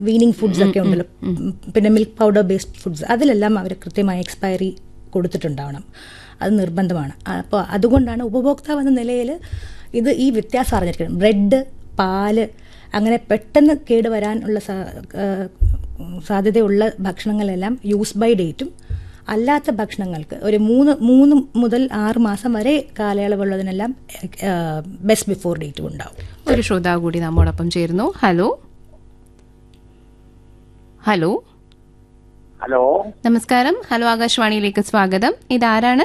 Weaning foods ഒക്കെ ഉണ്ടല്ലോ പിന്നെ മിൽക്ക് പൗഡർ ബേസ്ഡ് ഫുഡ്സ് അതിലെല്ലാം അവർ കൃത്യമായ എക്സ്പയറി കൊടുത്തിട്ടുണ്ടാവണം അത് നിർബന്ധമാണ് അപ്പോൾ അതുകൊണ്ടാണ് ഉപഭോക്താവ് എന്ന നിലയിൽ ഇത് ഈ വ്യത്യാസം അറിഞ്ഞിരിക്കണം ബ്രെഡ് പാല് അങ്ങനെ പെട്ടെന്ന് കേടുവരാനുള്ള സാ- ആ, സാധ്യതയുള്ള ഭക്ഷണങ്ങളെല്ലാം യൂസ് ബൈ ഡേറ്റും അല്ലാത്ത ഭക്ഷണങ്ങൾക്ക് ഒരു മൂന്ന് മൂന്ന് മുതൽ ആറ് മാസം വരെ കാലയളവുള്ളതിനെല്ലാം ബെസ്റ്റ് ബിഫോർ ഡേറ്റും ഉണ്ടാവും ഒരു ശ്രോതാവ് കൂടി നമ്മോടൊപ്പം ചേരുന്നു ഹലോ ഹലോ ഹലോ നമസ്കാരം ഹലോ ആകാശവാണിയിലേക്ക് സ്വാഗതം ഇതാരാണ്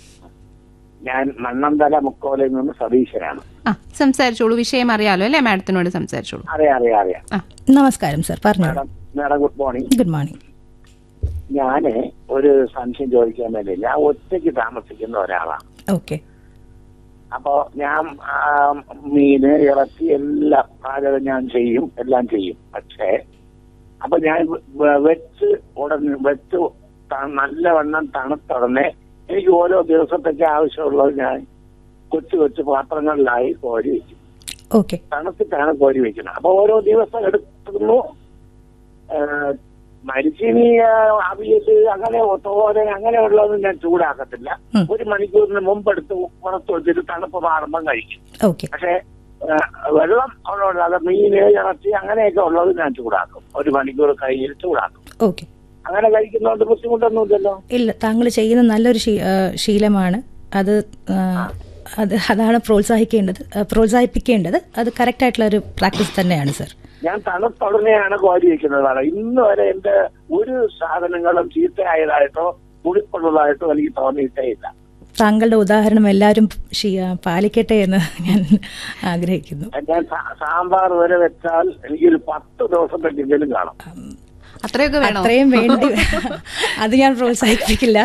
ഞാൻ മണ്ണന്തല മുക്കോലയിൽ നിന്ന് സതീശനാണ് ആ സംസാരിച്ചോളൂ വിഷയം അറിയാലോ അല്ലേ മാഡത്തിനോട് സംസാരിച്ചോളൂ അറിയാം അറിയാം അറിയാം ആ നമസ്കാരം സർ പറഞ്ഞോളൂ madam madam good morning good morning ഞാന് ഒരു സംശയം ചോദിക്കാൻ വേണ്ടി ഞാൻ ഒറ്റയ്ക്ക് താമസിക്കുന്ന ഒരാളാണ് ഓക്കെ അപ്പോ ഞാൻ ആ, മീന് ഇറച്ചി എല്ലാം പാചകം ഞാൻ ചെയ്യും എല്ലാം ചെയ്യും പക്ഷേ അപ്പൊ ഞാൻ വെ- വെച്ച് ഉടനെ വെച്ച് ത- നല്ലവണ്ണം തണുത്തുടനെ എനിക്ക് ഓരോ ദിവസത്തേക്ക് ആവശ്യമുള്ളത് ഞാൻ കൊച്ചു കൊച്ചു പാത്രങ്ങളിലായി കോരി വെക്കും ഓക്കെ തണുത്തിട്ടാണ് കോരി വെക്കുന്നത് അപ്പൊ ഓരോ ദിവസം എടുക്കുന്നു ഏഹ്, മരിച്ചിനി അവിയല് അങ്ങനെ തോരൻ അങ്ങനെയുള്ളതൊന്നും ഞാൻ ചൂടാക്കത്തില്ല ഉം. ഒരു മണിക്കൂറിന് മുമ്പ് എടുത്ത് പുറത്ത് വെച്ചിട്ട് തണുപ്പ് മാറുമ്പം കഴിക്കും ഓക്കെ പക്ഷെ ഏഹ്, വെള്ളം ഉള്ളത് അത് മീന് ഇറച്ചി അങ്ങനെയൊക്കെ ഉള്ളത് ഞാൻ ചൂടാക്കും ഒരു മണിക്കൂർ കയ്യിൽ ചൂടാക്കും ഓക്കെ അങ്ങനെ കഴിക്കുന്നതുകൊണ്ട് ബുദ്ധിമുട്ടൊന്നുമില്ലല്ലോ ഇല്ല താങ്കൾ ചെയ്യുന്ന നല്ലൊരു ശീ- ആ, ശീലമാണ് അത് ആ, അത് അതാണ് പ്രോത്സാഹിക്കേണ്ടത് ആ, പ്രോത്സാഹിപ്പിക്കേണ്ടത് അത് കറക്റ്റ് ആയിട്ടുള്ള ഒരു പ്രാക്ടീസ് തന്നെയാണ് സർ ഞാൻ തണുത്തുടനെയാണ് കോരി വെക്കുന്നത് ഇന്ന് വരെ എന്റെ ഒരു സാധനങ്ങളും ചീത്തയായതായിട്ടോ പുളിപ്പുള്ളതായിട്ടോ എനിക്ക് തോന്നിയിട്ടേ ഇല്ല താങ്കളുടെ ഉദാഹരണം എല്ലാവരും ശീ- ആ, പാലിക്കട്ടെ എന്ന് ഞാൻ ആഗ്രഹിക്കുന്നു ഞാൻ സാ- സാമ്പാർ വരെ വെച്ചാൽ എനിക്കൊരു പത്ത് ദിവസത്തേക്കെങ്കിലും കാണും അത്രയൊക്കെ വേണോ അത്രയും വേണ്ടി അത് ഞാൻ പ്രോത്സാഹിപ്പിക്കില്ല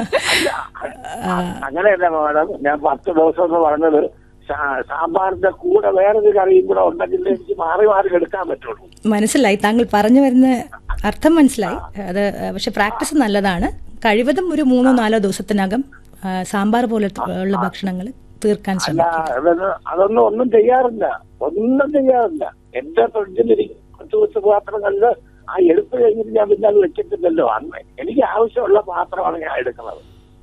അങ്ങനെയല്ല മാഡം ഞാൻ പത്ത് ദിവസം എന്ന് പറഞ്ഞത് സാ- സാമ്പാറിന്റെ കൂടെ വേറൊരു കറിയും കൂടെ ഉണ്ടെങ്കിൽ എനിക്ക് മാറി മാറി എടുക്കാൻ പറ്റുള്ളൂ മനസ്സിലായി താങ്കൾ പറഞ്ഞു വരുന്ന അർത്ഥം മനസ്സിലായി അത് പക്ഷെ പ്രാക്ടീസ് നല്ലതാണ് കഴിവതും ഒരു മൂന്നോ നാലോ ദിവസത്തിനകം ആ, സാമ്പാർ പോലത്തെ ഉള്ള ഭക്ഷണങ്ങൾ തീർക്കാൻ അല്ല ശ്രമിക്കുക അതൊന്നും അതൊന്നും ഒന്നും ചെയ്യാറില്ല ഒന്നും ചെയ്യാറില്ല എന്റെ ഫ്രിഡ്ജിലിരിക്കും കൊച്ചു കൊച്ചു പാത്രങ്ങളിൽ ആ എടുത്തു കഴിഞ്ഞിട്ട് ഞാൻ പിന്നെ അത് വെച്ചിട്ടില്ലല്ലോ അന്ന് എനിക്ക് ആവശ്യമുള്ള പാത്രമാണ് ഞാൻ എടുക്കുന്നത്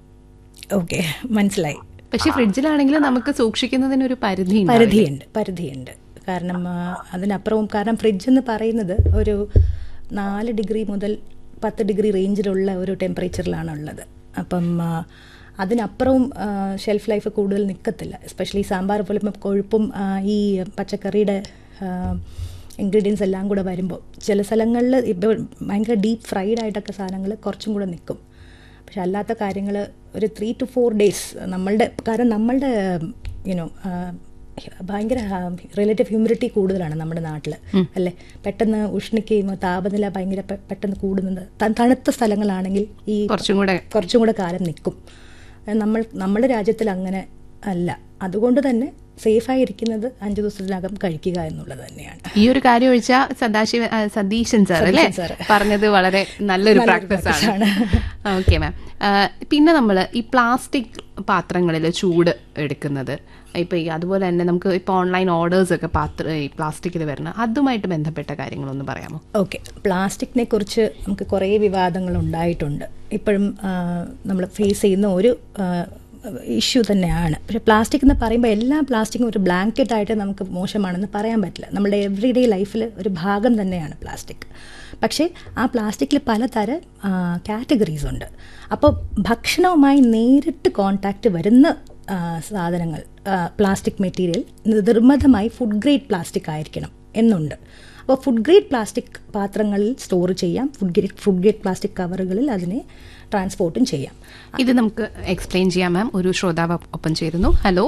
ഓക്കെ മനസ്സിലായി പക്ഷെ ഫ്രിഡ്ജിലാണെങ്കിൽ നമുക്ക് സൂക്ഷിക്കുന്നതിന് ഒരു പരിധി ഉണ്ടാവില്ലേ? പരിധിയുണ്ട് പരിധിയുണ്ട് കാരണം ആ, അതിനപ്പുറവും കാരണം ഫ്രിഡ്ജ് എന്ന് പറയുന്നത് ഒരു നാല് ഡിഗ്രി മുതൽ പത്ത് ഡിഗ്രി റേഞ്ചിലുള്ള ഒരു ടെമ്പറേച്ചറിലാണ് ഉള്ളത് അപ്പം ആ, അതിനപ്പുറവും ഷെൽഫ് ലൈഫ് കൂടുതൽ നിൽക്കത്തില്ല എസ്പെഷ്യലി സാമ്പാർ പോലെ ഇപ്പം കൊഴുപ്പും ആ, ഈ പച്ചക്കറിയുടെ ഇൻഗ്രീഡിയൻസ് എല്ലാം കൂടെ വരുമ്പോൾ ചില സ്ഥലങ്ങളിൽ ഇപ്പോൾ ഭയങ്കര ഡീപ്പ് ഫ്രൈഡ് ആയിട്ടൊക്കെ സാധനങ്ങൾ കുറച്ചും കൂടെ നിൽക്കും പക്ഷെ അല്ലാത്ത കാര്യങ്ങൾ ഒരു ത്രീ ടു ഫോർ ഡേയ്സ് നമ്മളുടെ കാരണം നമ്മളുടെ യുനോ ഭയങ്കര റിലേറ്റീവ് ഹ്യൂമിഡിറ്റി കൂടുതലാണ് നമ്മുടെ നാട്ടിൽ അല്ലേ പെട്ടെന്ന് ഉഷ്ണിക്കുകയും താപനില ഭയങ്കര പെ- പെട്ടെന്ന് കൂടുന്നത് ത- തണുത്ത സ്ഥലങ്ങളാണെങ്കിൽ ഈ കുറച്ചും കൂടെ കുറച്ചും കൂടെ കാലം നിൽക്കും നമ്മൾ നമ്മുടെ രാജ്യത്തിൽ അങ്ങനെ അല്ല അതുകൊണ്ട് തന്നെ സേഫായിരിക്കുന്നത് അഞ്ച് ദിവസത്തിനകം കഴിക്കുക എന്നുള്ളത് തന്നെയാണ് ഈ ഒരു കാര്യം ഒഴിച്ചാൽ സദാശിവ ആ, സതീശൻ സാർ അല്ലേ സതീശൻ സാർ. പറഞ്ഞത് വളരെ നല്ലൊരു നല്ലൊരു പ്രാക്ടീസ് practice ആണ് ഓക്കെ മാം പിന്നെ നമ്മൾ ഈ പ്ലാസ്റ്റിക് പാത്രങ്ങളിൽ ചൂട് എടുക്കുന്നത് ഇപ്പൊ ഈ അതുപോലെ തന്നെ നമുക്ക് ഇപ്പൊ ഓൺലൈൻ ഓർഡേഴ്സ് ഒക്കെ പാത്ര ഈ പ്ലാസ്റ്റിക്കിൽ വരുന്ന അതുമായിട്ട് ബന്ധപ്പെട്ട കാര്യങ്ങളൊന്ന് പറയാമോ ഓക്കെ പ്ലാസ്റ്റിക്കിനെ കുറിച്ച് നമുക്ക് കുറേ വിവാദങ്ങൾ ഉണ്ടായിട്ടുണ്ട് ഇപ്പോഴും നമ്മൾ ഫേസ് ചെയ്യുന്ന ഒരു ഇഷ്യൂ തന്നെയാണ് പക്ഷേ പ്ലാസ്റ്റിക് എന്ന് പറയുമ്പോൾ എല്ലാ പ്ലാസ്റ്റിക്കും ഒരു ബ്ലാങ്കറ്റ് ആയിട്ട് നമുക്ക് മോശമാണെന്ന് പറയാൻ പറ്റില്ല നമ്മുടെ എവറി ഡേ ലൈഫിൽ ഒരു ഭാഗം തന്നെയാണ് പ്ലാസ്റ്റിക് പക്ഷേ ആ പ്ലാസ്റ്റിക്കിൽ പലതരം കാറ്റഗറീസ് ഉണ്ട് അപ്പോൾ ഭക്ഷണവുമായി നേരിട്ട് കോണ്ടാക്റ്റ് വരുന്ന ആ, സാധനങ്ങൾ പ്ലാസ്റ്റിക് മെറ്റീരിയൽ നിർബന്ധമായി ഫുഡ് ഗ്രേഡ് പ്ലാസ്റ്റിക് ആയിരിക്കണം എന്നുണ്ട് അപ്പോൾ ഫുഡ് ഗ്രേഡ് പ്ലാസ്റ്റിക് പാത്രങ്ങളിൽ സ്റ്റോർ ചെയ്യാം food grade food grade plastic കവറുകളിൽ അതിനെ ട്രാൻസ്പോർട്ടും ചെയ്യാം ഇത് നമുക്ക് എക്സ്പ്ലെയിൻ ചെയ്യാം മാം ഒരു ശ്രോതാവ് ഒപ്പം ചേരുന്നു ഹലോ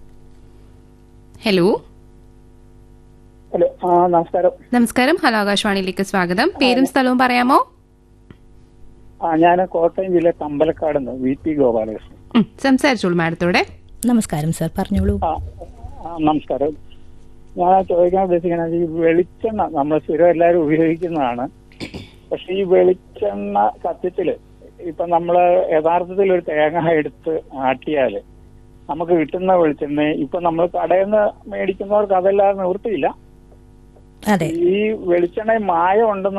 ഹലോ ഹലോ ആ നമസ്കാരം നമസ്കാരം ഹലോ ആകാശവാണിയിലേക്ക് സ്വാഗതം പേരും സ്ഥലവും പറയാമോ ആ ഞാൻ കോട്ടയം ജില്ല കമ്പലക്കാട് നിന്ന് വി പി ഗോപാലകൃഷ്ണൻ ഉം, സംസാരിച്ചോളൂ മാഡത്തോടെ നമസ്കാരം സർ പറഞ്ഞോളൂ ആ ആ, നമസ്കാരം ഞാൻ ചോദിക്കാൻ ഉദ്ദേശിക്കുന്നത് ഈ വെളിച്ചെണ്ണ നമ്മൾ സ്ഥിരം എല്ലാവരും ഉപയോഗിക്കുന്നതാണ് പക്ഷെ ഈ വെളിച്ചെണ്ണ സത്യത്തില് ഇപ്പൊ നമ്മള് യഥാർത്ഥത്തിൽ ഒരു തേങ്ങ എടുത്ത് ആട്ടിയാല് നമുക്ക് കിട്ടുന്ന വെളിച്ചെണ്ണ ഇപ്പൊ നമ്മൾ കടയിൽ നിന്ന് മേടിക്കുന്നവർക്ക് അതല്ലാതെ നിവൃത്തിയില്ല അതെ ഈ വെളിച്ചെണ്ണ മായം ഉണ്ടെന്ന്